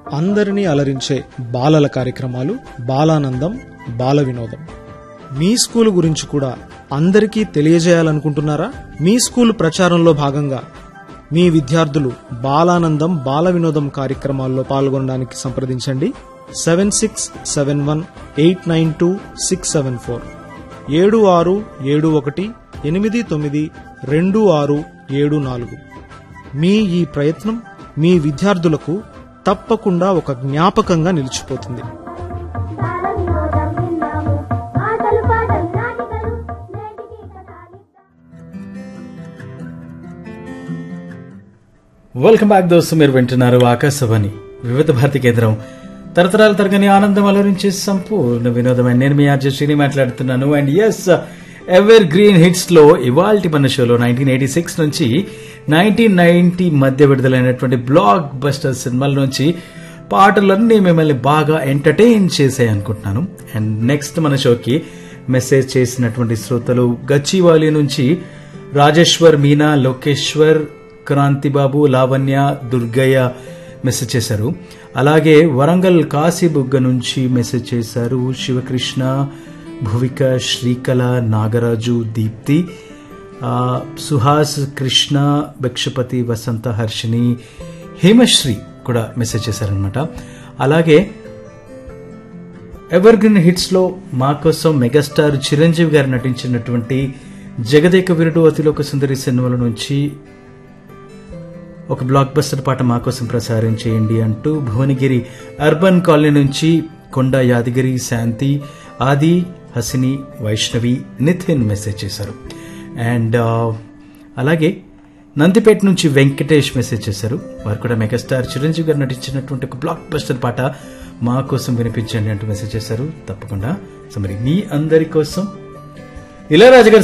అందరినీ అలరించే బాలల కార్యక్రమాలు బాలానందం బాల వినోదం మీ స్కూల్ గురించి కూడా అందరికీ తెలియజేయాలనుకుంటున్నారా మీ స్కూల్ ప్రచారంలో భాగంగా మీ విద్యార్థులు బాలానందం బాల వినోదం కార్యక్రమాల్లో పాల్గొనడానికి సంప్రదించండి seven six seven one eight nine two six seven four ఏడు ఆరు ఏడు ఒకటి ఎనిమిది తొమ్మిది రెండు ఆరు ఏడు నాలుగు మీ ఈ ప్రయత్నం మీ విద్యార్థులకు తప్పకుండా ఒక జ్ఞాపకంగా నిలిచిపోతుంది బాలవినోదం విన్నాము ఆటలు పాటలు నాటికలు నేటికి కథాలిద్దాం వెల్కమ్ బ్యాక్ దోస్తు మీరు వింటున్నారు ఆకాశవాణి వివిధ భారతి కేంద్రం తరతరాల తరగని ఆనందం అలరించే సంపూర్ణ వినోదమైన నేను మీ ఆర్జే శ్రీని మాట్లాడుతున్నాను and yes evergreen hits లో ఇవాల్టి మన షోలో నైన్టీన్ ఎయిటీ సిక్స్ నుంచి నైన్టీన్ నైన్టీ మధ్య విడుదలైనటువంటి బ్లాక్ బస్టర్ సినిమాల నుంచి పాటలన్నీ మిమ్మల్ని బాగా ఎంటర్టైన్ చేసాయి అనుకుంటున్నాను అండ్ నెక్స్ట్ మన షోకి మెసేజ్ చేసినటువంటి శ్రోతలు గచ్చివాలి నుంచి రాజేశ్వర్ మీనా లోకేశ్వర్ క్రాంతిబాబు లావణ్య దుర్గయ్య మెసేజ్ చేశారు అలాగే వరంగల్ కాశీబుగ్గ నుంచి మెసేజ్ చేశారు శివకృష్ణ భువిక శ్రీకళ నాగరాజు దీప్తి ఆ, సుహాస్ కృష్ణ భిక్షపతి వసంత హర్షిని హేమశ్రీ కూడా మెసేజ్ చేశారనమాట అలాగే ఎవర్ గ్రీన్ హిట్స్ లో మా కోసం మెగాస్టార్ చిరంజీవి గారు నటించినటువంటి జగదేక వీరుడు అతిలోక సుందరి సినిమాల నుంచి ఒక బ్లాక్ బస్టర్ పాట మా కోసం ప్రసారం చేయండి అంటూ భువనగిరి అర్బన్ కాలనీ నుంచి కొండ యాదగిరి శాంతి ఆది హసిని వైష్ణవి నితిన్ మెసేజ్ చేశారు అండ్ అలాగే నందిపేట నుంచి వెంకటేష్ మెసేజ్ చేశారు వారు కూడా మెగాస్టార్ చిరంజీవి గారు నటించినటువంటి ఒక బ్లాక్ బస్టర్ పాట మా కోసం వినిపించండి అంటూ మెసేజ్ చేశారు తప్పకుండా సో మరి మీ అందరి కోసం ఇళయరాజు గారి